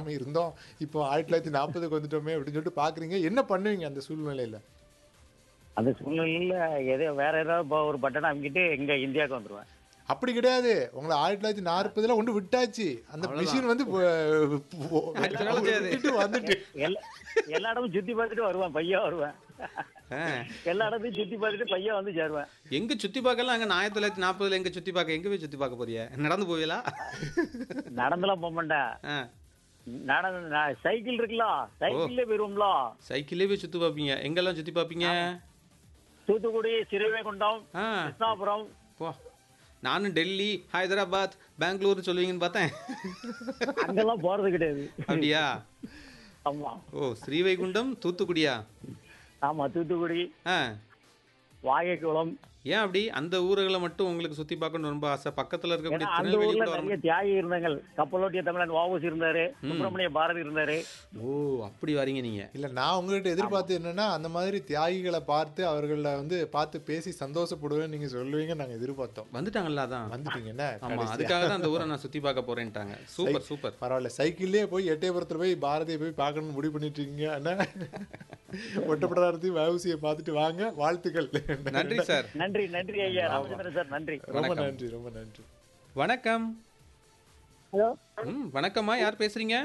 இல்லாம இருந்தோம் இப்போ ஆயிரத்தி தொள்ளாயிரத்தி நாற்பதுக்கு வந்துட்டோமே அப்படின்னு சொல்லிட்டு பாக்குறீங்க என்ன பண்ணுவீங்க அந்த சூழ்நிலையில அந்த சூழ்நிலையில எதோ வேற ஏதாவது இப்போ ஒரு பட்டனை அமைக்கிட்டு இங்க இந்தியாவுக்கு வந்துருவேன் அப்படி கிடையாது உங்களை ஆயிரத்தி தொள்ளாயிரத்தி நாற்பதுல கொண்டு விட்டாச்சு அந்த மிஷின் வந்து போ- போ- அடுத்த நாள் செய்யாது. விட்டுட்டு வந்துட்டு எல்லா எல்லா இடமும் சுத்தி பார்த்துட்டு வருவேன் பையா வருவேன் ஆ. எல்லா இடத்தையும் சுத்தி பார்த்துட்டு பையா வந்து சேருவேன் எங்க சுத்தி பார்க்கலாம் அங்க ஆயிரத்தி தொள்ளாயிரத்தி நாற்பதுல எங்க சுத்தி பார்க்க எங்க போய் சுத்தி பார்க்க போறிய நடந்து போவீங்களா நடந்துலாம் போக மாட்டேன் ஆ. நடந்து நான் சைக்கிள் இருக்குல்ல சைக்கிள்ல போயிருவோம்ல சைக்கிளே போய் சுத்தி பார்ப்பீங்க எங்கெல்லாம் சுத்தி பார்ப்பீங்க தூத்துக்குடி சிறுவைகுண்டம் ஆ. கிருஷ்ணாபுரம் போ நானும் டெல்லி ஹைதராபாத் பெங்களூர் சொல்லுவீங்கன்னு பார்த்தேன் அங்கெல்லாம் போறது கிடையாது அப்படியா ஆமா ஓ ஸ்ரீவைகுண்டம் தூத்துக்குடியா ஆமா தூத்துக்குடி ஆ வாகைக்குளம் ஏன் அப்படி அந்த ஊர்களை மட்டும் உங்களுக்கு சுத்தி பார்க்கணும்னு ரொம்ப ஆசை பக்கத்துல இருக்கக்கூடிய ஏன்னா அந்த திருநெல்வேலி ஊர்ல கூட வர நிறைய தியாகி இருந்தாங்க கப்பலோட்டிய தமிழன் வாவுசி இருந்தாரு சுப்பிரமணிய பாரதி இருந்தாரு ஓ அப்படி வரீங்க நீங்க இல்ல நான் உங்ககிட்ட எதிர்பார்த்து என்னன்னா அந்த மாதிரி தியாகிகளை பார்த்து அவர்களை வந்து பார்த்து பேசி சந்தோஷப்படுவேன்னு நீங்க சொல்லுவீங்க நாங்க எதிர்பார்த்தோம் வந்துட்டாங்கல்ல அதான் வந்துட்டீங்க என்ன ஆமா கடைசியா. அதுக்காக தான் அந்த ஊரை நான் சுத்தி பார்க்க போறேன்ட்டாங்க சூப்பர் சூப்பர் பரவாயில்ல சைக்கிள்லயே போய் எட்டயபுரத்துல போய் பாரதியை போய் பார்க்கணும்னு முடிவு பண்ணிட்டு இருக்கீங்க அண்ணா ஒட்டப்படாரத்தி வவுசியை பார்த்துட்டு வாங்க வாழ்த்துக்கள் நன்றி சார் நன்றி நன்றி ஐயா ராமச்சந்திரன் சார் நன்றி ரொம்ப வணக்கம். நன்றி ரொம்ப நன்றி வணக்கம் ஹலோ ம் வணக்கம்மா யார் பேசுறீங்க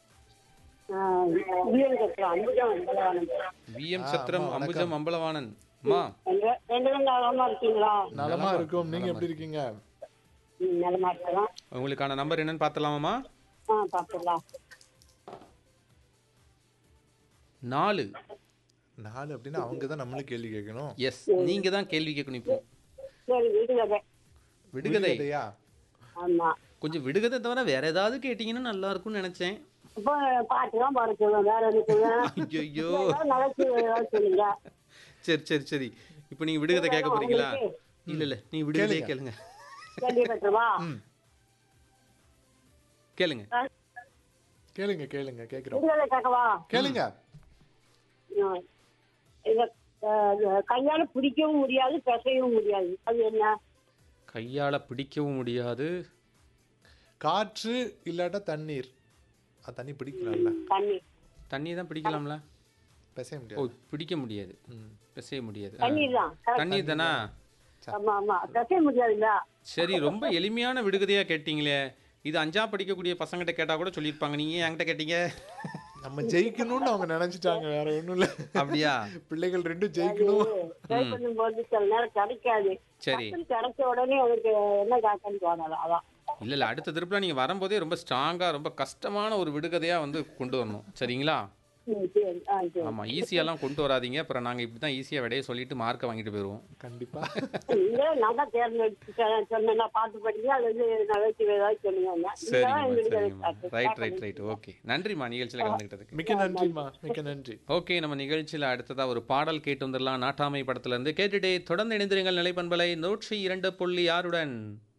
விஎம் கட்டுறோம் அம்புஜம் அம்பலவானன் விஎம் ஆ, சத்திரம் அம்மா, அம்புஜம் அம்பலவாணன் அம்மா ரெண்டு ரெண்டு பேரும் நலமா இருக்கீங்களா நலமா இருக்கும் நீங்க எப்படி இருக்கீங்க ம், நலமா இருக்கலாம் உங்களுக்கான நம்பர் என்னன்னு பார்த்தலாமாம்மா ஆ பார்த்துடலாம் நாலு நாலு அப்படின்னா அவங்க தான் நம்மளும் கேள்வி கேட்கணும் எஸ் நீங்க தான் கேள்வி கேட்கணும் இப்போ சரி விடுகதை விடுகதை விடுகதையா? ஆமா கொஞ்சம் விடுகதை தவிர வேற ஏதாவது கேட்டீங்கன்னா நல்லா இருக்கும்னு நினைச்சேன் இப்போ பாட்டு தான் பாட சொல்லுவேன் வேற என்ன சொல்லுவேன் ஐயோ ஏதாவது நகைச்சுவை ஏதாவது சொல்லுங்க சரி சரி சரி இப்போ நீங்க விடுகதை கேட்க போறீங்களா இல்ல இல்ல நீங்க விடுகதையே கேளுங்க கேள்வி கட்டுவா கேளுங்க கேளுங்க கேளுங்க கேக்குறோம் விடுகதை கேட்கவா கேளுங்க ம். இத அஹ், கையால பிடிக்கவும் முடியாது பிசையவும் முடியாது அது என்ன கையால பிடிக்கவும் முடியாது காற்று இல்லாட்டா தண்ணீர் அது தண்ணி பிடிக்கலாம்ல தண்ணி தண்ணியை தான் பிடிக்கலாம்ல பேச ஓ முடியாது பிடிக்க முடியாது பிசைய முடியாது ஆ. தண்ணீர் தான் தண்ணீர் தானா ஆமா ஆமா பிசைய முடியாதுல்ல சரி ரொம்ப எளிமையான விடுகதையா கேட்டீங்களே இது அஞ்சா படிக்கக்கூடிய பசங்கிட்ட கேட்டா கூட சொல்லியிருப்பாங்க நீங்க ஏன் என்கிட்ட கேட்டீங்க நம்ம ஜெயிக்கணும்னு அவங்க நினைச்சிட்டாங்க வேற ஒண்ணும் இல்ல அப்படியா பிள்ளைகள் ரெண்டும் ஜெயிக்கணும் ட்ரை பண்ணும்போது சில நேரம் கிடைக்காது சரி டக்குனு கிடைச்ச உடனே அவனுக்கு என்ன காக்கன்னு தோணல அதான் இல்ல இல்ல அடுத்த திருப்பில நீங்க வரும்போதே ரொம்ப ஸ்ட்ராங்கா ரொம்ப கஷ்டமான ஒரு விடுகதையா வந்து கொண்டு வரணும் சரிங்களா ம், சரி ஆ சரி ஆமா ஈஸியாலாம் கொண்டு வராதீங்க அப்புறம் நாங்க இப்படி தான் ஈஸியா விடைய சொல்லிட்டு மார்க்கை வாங்கிட்டு போயிடுவோம் கண்டிப்பா இல்ல நான் தான் தேர்ந்தெடுத்து சொன்னேன்னா பாட்டு படிங்க அது வந்து நகைச்சுவை ஏதாவது சொல்லுங்க சரிங்கம்மா சரிங்கம்மா ரைட் ரைட் ரைட் ஓகே நன்றிம்மா நிகழ்ச்சியில் கலந்துக்கிட்டதுக்கு மிக்க நன்றிம்மா மிக்க நன்றி ஓகே நம்ம நிகழ்ச்சியில் அடுத்ததா ஒரு பாடல் கேட்டு வந்துடலாம் நாட்டாமை படத்துல இருந்து கேட்டுட்டே தொடர்ந்து இணைந்திருங்கள் நிலைப்பண்பலை நூற்றி இரண்டு புள்ளி ஆறுடன்